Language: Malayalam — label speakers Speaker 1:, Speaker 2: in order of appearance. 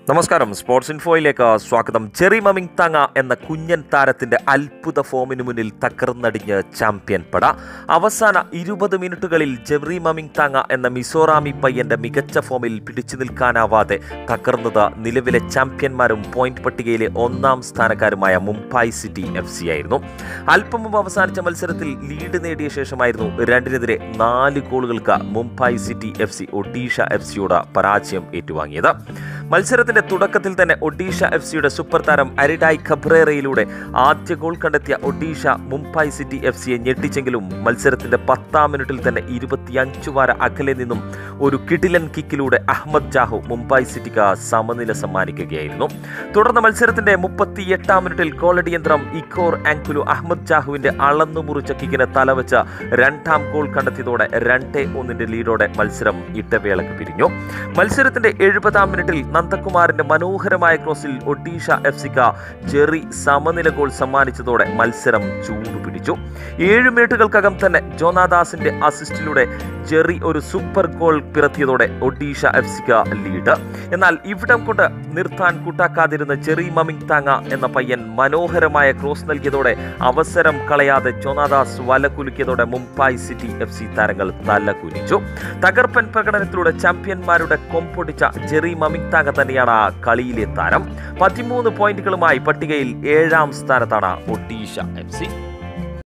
Speaker 1: നമസ്കാരം സ്പോർട്സ് ഇൻഫോയിലേക്ക് സ്വാഗതം ചെറി മമിങ് തങ്ങ എന്ന കുഞ്ഞൻ താരത്തിന്റെ അത്ഭുത ഫോമിന് മുന്നിൽ തകർന്നടിഞ്ഞ് ചാമ്പ്യൻ പട അവസാന ഇരുപത് മിനിറ്റുകളിൽ ജെറി മമിങ് തങ്ങ എന്ന മിസോറാമി പയ്യന്റെ മികച്ച ഫോമിൽ പിടിച്ചു നിൽക്കാനാവാതെ തകർന്നത് നിലവിലെ ചാമ്പ്യന്മാരും പോയിന്റ് പട്ടികയിലെ ഒന്നാം സ്ഥാനക്കാരുമായ മുംബൈ സിറ്റി എഫ് സി ആയിരുന്നു അല്പം മുമ്പ് അവസാനിച്ച മത്സരത്തിൽ ലീഡ് നേടിയ ശേഷമായിരുന്നു രണ്ടിനെതിരെ നാല് ഗോളുകൾക്ക് Mumbai City F C Odisha F സിയോട് പരാജയം ഏറ്റുവാങ്ങിയത് മത്സരത്തിന്റെ തുടക്കത്തിൽ തന്നെ ഒഡീഷ എഫ് സിയുടെ സൂപ്പർ താരം അരിഡായ് ഖബ്രേറയിലൂടെ ആദ്യ ഗോൾ കണ്ടെത്തിയ ഒഡീഷ മുംബൈ സിറ്റി എഫ് സിയെ ഞെട്ടിച്ചെങ്കിലും മത്സരത്തിന്റെ പത്താം മിനിറ്റിൽ തന്നെ ഇരുപത്തിയഞ്ചു വാര അകലെ നിന്നും ഒരു കിടിലൻ കിക്കിലൂടെ അഹമ്മദ് ജാഹു മുംബൈ സിറ്റിക്ക് സമനില സമ്മാനിക്കുകയായിരുന്നു തുടർന്ന് മത്സരത്തിന്റെ മുപ്പത്തിയെട്ടാം മിനിറ്റിൽ ഗോളടിയന്ത്രം ഇക്കോർ ആങ്കുലു അഹമ്മദ് ജാഹുവിന്റെ അളന്നു മുറിച്ച കിക്കിന് തലവെച്ച രണ്ടാം ഗോൾ കണ്ടെത്തിയതോടെ രണ്ടേ ഒന്നിന്റെ ലീഡോടെ മത്സരം ഇട്ടവേളക്ക് പിരിഞ്ഞു മത്സരത്തിന്റെ എഴുപതാം മിനിറ്റിൽ നന്ദകുമാറിന്റെ മനോഹരമായ ക്രോസിൽ ഒഡീഷ എഫ് സിക്ക് ജെറി സമനില ഗോൾ സമ്മാനിച്ചതോടെ മത്സരം ചൂടുപിടിച്ചു ഏഴ് മിനിറ്റുകൾക്കകം തന്നെ ജോനാദാസിന്റെ അസിസ്റ്റിലൂടെ ജെറി ഒരു സൂപ്പർ ഗോൾ പിറത്തിയതോടെ ഒഡീഷ എഫ് സിക്ക് ലീഡ് എന്നാൽ ഇവിടം കൊണ്ട് നിർത്താൻ കൂട്ടാക്കാതിരുന്ന ജെറി മമിങ് താങ്ങ എന്ന പയ്യൻ മനോഹരമായ ക്രോസ് നൽകിയതോടെ അവസരം കളയാതെ ജോനാദാസ് വല കുലുക്കിയതോടെ മുംബൈ സിറ്റി എഫ് സി താരങ്ങൾ തല കുനിച്ചു തകർപ്പൻ പ്രകടനത്തിലൂടെ ചാമ്പ്യന്മാരുടെ കൊമ്പൊടിച്ച ജെറി മമിങ് താങ്ക തന്നെയാണ് ആ കളിയിലെ താരം പതിമൂന്ന് പോയിന്റുകളുമായി പട്ടികയിൽ ഏഴാം സ്ഥാനത്താണ് ഒഡീഷ എഫ് സി